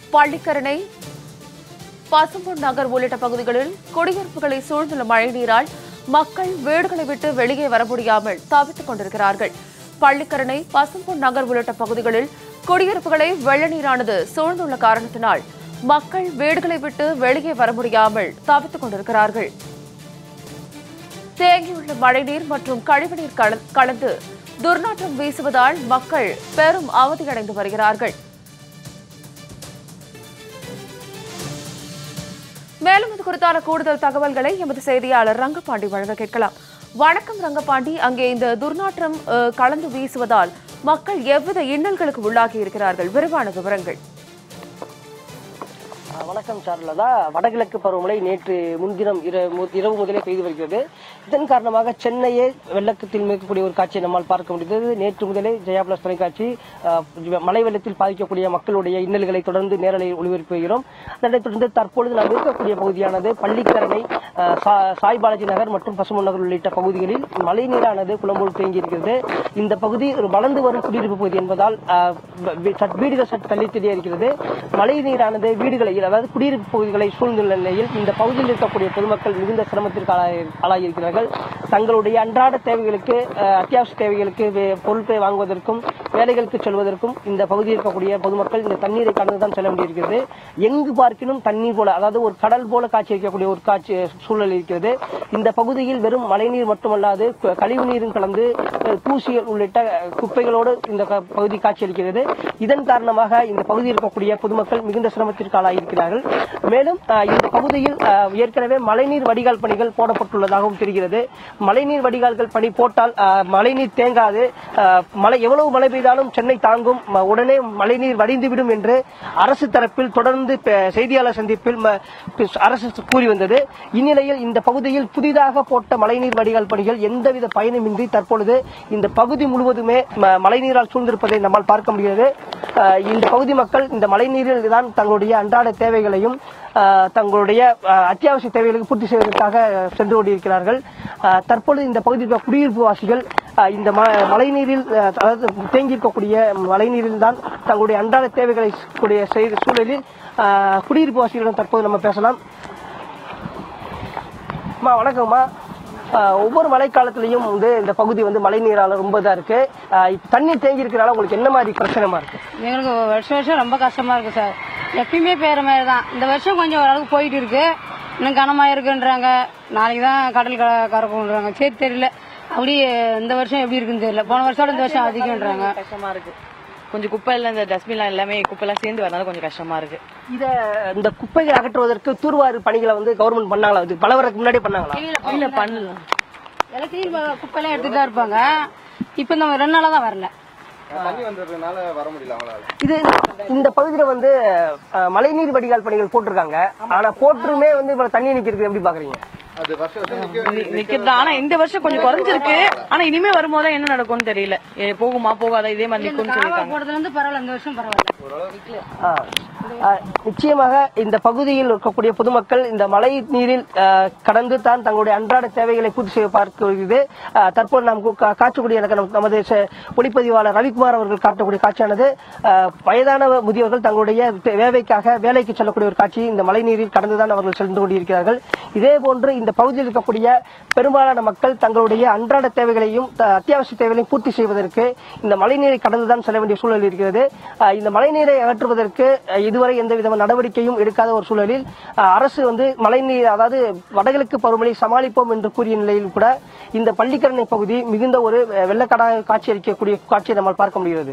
பள்ளிக்கரணை பசும்பொன் நகர் உள்ளிட்ட பகுதிகளில் குடியிருப்புகளை சூழ்ந்துள்ள மழைநீரால் மக்கள் வீடுகளை விட்டு வெளியே வர முடியாமல் தவித்துக் கொண்டிருக்கிறார்கள் பள்ளிக்கரணை பசும்பொன் நகர் உள்ளிட்ட பகுதிகளில் குடியிருப்புகளை வெள்ள நீரானது சூழ்ந்துள்ள காரணத்தினால் மக்கள் வீடுகளை விட்டு வெளியே வர முடியாமல் தவித்துக் கொண்டிருக்கிறார்கள் தேங்கியுள்ள மழைநீர் மற்றும் கழிவுநீர் கல- கலந்து துர்நாற்றம் வீசுவதால் மக்கள் பெரும் அவதியடைந்து வருகிறார்கள் மேலும் இது குறித்தான கூடுதல் தகவல்களை எமது செய்தியாளர் ரங்கபாண்டி வழங்க கேட்கலாம் வணக்கம் ரங்கபாண்டி அங்கே இந்த துர்நாற்றம் அஹ், கலந்து வீசுவதால் மக்கள் எவ்வித இன்னல்களுக்கு உள்ளாகி இருக்கிறார்கள் விரிவான விவரங்கள் ஆ, வணக்கம் சார்லதா வடகிழக்கு பருவமழை நேற்று முன்தினம் இர- மு- இரவு முதலே பெய்து வருகிறது இதன் காரணமாக சென்னையே வெள்ளத்தில் மேற்கக்கூடிய ஒரு காட்சியை நம்மால் பார்க்க முடிந்தது நேற்று முதலே ஜெயா பிளஸ் தொலைக்காட்சி ஆ, மழை வெள்ளத்தில் பாதிக்கக்கூடிய மக்களுடைய இன்னல்களை தொடர்ந்து நேரலை ஒளிபரப்பி வருகிறோம் அதனைத் தொடர்ந்து தற்பொழுது நாம் இருக்கக்கூடிய பகுதியானது பள்ளிக்கரணை ஆ, சா- சாய் பாலாஜி நகர் மற்றும் பசுமன் நகர் உள்ளிட்ட பகுதிகளில் மழை நீரானது குளம்போல் தேங்கி இருக்கிறது இந்த பகுதி ஒரு வளர்ந்து வரும் குடியிருப்பு பகுதி என்பதால் ஆ, வீ- சற்று- வீடுகள் சற்று தள்ளி தெரிய இருக்கிறது மழை நீரானது வீடுகளை அதாவது குடியிருப்பு பகுதிகளை சூழ்ந்துள்ள நிலையில் இந்த பகுதியில் இருக்கக்கூடிய பொதுமக்கள் மிகுந்த சிரமத்திற்கு ஆளாகி- ஆளாகியிருக்கிறார்கள் தங்களுடைய அன்றாட தேவைகளுக்கு அஹ், அத்தியாவசிய தேவைகளுக்கு வே- பொருட்களை வாங்குவதற்கும் வேலைகளுக்கு செல்வதற்கும் இந்த பகுதியில் இருக்கக்கூடிய பொதுமக்கள் இந்த தண்ணீரை கடந்துதான் செல்ல வேண்டியிருக்கிறது எங்கு பார்க்கினும் தண்ணீர் போல அதாவது ஒரு கடல் போல காட்சி இருக்கக்கூடிய ஒரு காட்சி சூழல் இருக்கிறது இந்த பகுதியில் வெறும் மழைநீர் மட்டுமல்லாது கு- கழிவு நீரும் கலந்து அஹ், தூசிகள் உள்ளிட்ட அஹ், குப்பைகளோடு இந்த க- பகுதி காட்சியளிக்கிறது இதன் காரணமாக இந்த பகுதியில் இருக்கக்கூடிய பொதுமக்கள் மிகுந்த சிரமத்திற்கு ஆளாகியிருக்கிறார்கள் மேலும் அஹ், இந்த பகுதியில் அஹ், ஏற்கனவே மழைநீர் வடிகால் பணிகள் போடப்பட்டுள்ளதாகவும் தெரிகிறது மழைநீர் வடிகால்கள் பணி போட்டால் அஹ், மழைநீர் தேங்காது அஹ், மழை எவ்வளவு மழை பெய்தாலும் சென்னை தாங்கும் ம- உடனே மழைநீர் வடிந்துவிடும் என்று அரசு தரப்பில் தொடர்ந்து ப- செய்தியாளர் சந்திப்பில் ம- அரசு கூறி வந்தது இந்நிலையில் இந்த பகுதியில் புதிதாக போட்ட மழைநீர் வடிகால் பணிகள் எந்தவித பயனுமின்றி தற்பொழுது இந்த பகுதி முழுவதுமே ம- மழைநீரால் சூழ்ந்திருப்பதை நம்மால் பார்க்க முடிகிறது அஹ், இந்த பகுதி மக்கள் இந்த மழைநீரில் தான் தங்களுடைய அன்றாட தேவைகளையும் அஹ், தங்களுடைய அஹ், அத்தியாவசிய தேவைகளுக்கு பூர்த்தி செய்வதற்காக சென்று கொண்டிருக்கிறார்கள் அஹ், தற்பொழுது இந்த பகுதியில் உள்ள குடியிருப்பு வாசிகள் அஹ், இந்த ம- மழைநீரில் அஹ், அதாவது தேங்கி இருக்கக்கூடிய மழைநீரில் தான் தங்களுடைய அன்றாட தேவைகளை கூடிய செய்த சூழலில் அஹ், குடியிருப்பு வாசிகளிடம் தற்போது நம்ம பேசலாம் அம்மா வணக்கம்மா அஹ், ஒவ்வொரு மழைக்காலத்திலையும் வந்து இந்த பகுதி வந்து மழை நீரால ரொம்ப இதா இருக்கு அஹ், இப்ப தண்ணி தேங்கி இருக்கிறனால உங்களுக்கு என்ன மாதிரி பிரச்சனைமா இருக்கு எங்களுக்கு வருஷம் வருஷம் ரொம்ப கஷ்டமா இருக்கு சார் எப்பயுமே பெய்யற மாதிரி தான் இந்த வருஷம் கொஞ்சம் ஓரளவுக்கு போயிட்டு இருக்கு இன்னும் கனமா இருக்குன்றாங்க நாளைக்கு தான் கடல் க- கறக்கும்ன்றாங்க சரி தெரியல அப்படி இந்த வருஷம் எப்படி இருக்குன்னு தெரியல போன வருஷம் இந்த வருஷம் அதிகம்ன்றாங்க கஷ்டமா இருக்கு கொஞ்சம் குப்பை எல்லாம் இந்த டஸ்ட்பின்லாம் எல்லாமே குப்பை எல்லாம் சேர்ந்து வரனால கொஞ்சம் கஷ்டமா இருக்கு இத இந்த குப்பைகளை அகற்றுவதற்கு தூர்வாரு பணிகளை வந்து கவர்மெண்ட் பண்ணாங்களா இது பல வருடத்துக்கு முன்னாடியே பண்ணாங்களா இல்ல பண்ணல எல்லாம் கிளீன் குப்பையெல்லாம் எடுத்துட்டு தான் இருப்பாங்க இப்போ இந்த ரெண்டு நாளா தான் வரல தண்ணி வந்ததுனால வர முடியல அவங்களால இது இந்த பகுதியில வந்து அஹ், மழைநீர் வடிகால் பணிகள் போட்டிருக்காங்க ஆனா போட்டுமே வந்து இவ்வளவு தண்ணி நிக்கிறது எப்படி பாக்குறீங்க அது வருஷம் வருஷம் நிக்க நி- நிக்கிறது ஆனா இந்த வருஷம் கொஞ்சம் குறைஞ்சிருக்கு ஆனா இனிமே வரும்போது என்ன நடக்கும்னு தெரியல ஏ, போகுமா போகாதா இதே மாதிரி நிக்கும்னு காவா சொல்லிருக்காங்க போடுறதுல இருந்து பரவாயில்ல இந்த வருஷம் பரவாயில்ல ஆ. ஆ, நிச்சயமாக இந்த பகுதியில் இருக்கக்கூடிய பொதுமக்கள் இந்த மழை நீரில் ஆ, கடந்து தான் தங்களுடைய அன்றாட தேவைகளை பூர்த்தி செய்ய பார்க்கிறது ஆ, தற்போது நாம் கு- கா- காட்டக்கூடிய எனக்கு நம்- நமது ச- ஒளிப்பதிவாளர் ரவிக்குமார் அவர்கள் காட்டக்கூடிய காட்சியானது ஆ, வயதான முதியவர்கள் தங்களுடைய தே- வேலைக்காக வேலைக்கு செல்லக்கூடிய ஒரு காட்சி இந்த மழை நீரில் கடந்துதான் அவர்கள் சென்று கொண்டிருக்கிறார்கள் இதே போன்று இந்த பகுதியில் இருக்கக்கூடிய பெரும்பாலான மக்கள் தங்களுடைய அன்றாட தேவைகளையும் த- அத்தியாவசிய தேவைகளையும் பூர்த்தி செய்வதற்கு இந்த மழைநீரை கடந்துதான் செல்ல வேண்டிய சூழல் இருக்கிறது அஹ் இந்த மழைநீரை அகற்றுவதற்கு அஹ் இதுவரை எந்த விதமான நடவடிக்கையும் எடுக்காத ஒரு சூழலில் அஹ் அரசு வந்து மழைநீர் அதாவது வடகிழக்கு பருவமழை சமாளிப்போம் என்று கூறிய நிலையில் கூட இந்த பள்ளிக்கரணை பகுதி மிகுந்த ஒரு அஹ், வெள்ளக்காடாக காட்சியளிக்கக்கூடிய காட்சியை நம்மால் பார்க்க முடிகிறது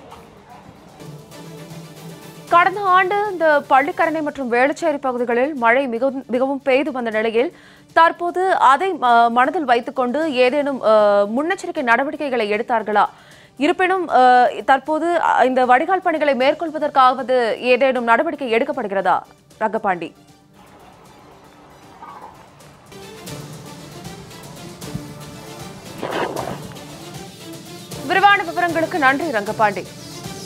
கடந்த ஆண்டு இந்த பள்ளிக்கரணை மற்றும் வேளச்சேரி பகுதிகளில் மழை மிகவும் மிகவும் பெய்து வந்த நிலையில் தற்போது அதை அஹ், மனதில் வைத்துக்கொண்டு ஏதேனும் அஹ், முன்னெச்சரிக்கை நடவடிக்கைகளை எடுத்தார்களா இருப்பினும் அஹ், தற்போது அஹ், இந்த வடிகால் பணிகளை மேற்கொள்வதற்காவது ஏதேனும் நடவடிக்கை எடுக்கப்படுகிறதா ரங்கபாண்டி விரிவான விவரங்களுக்கு நன்றி ரங்கபாண்டி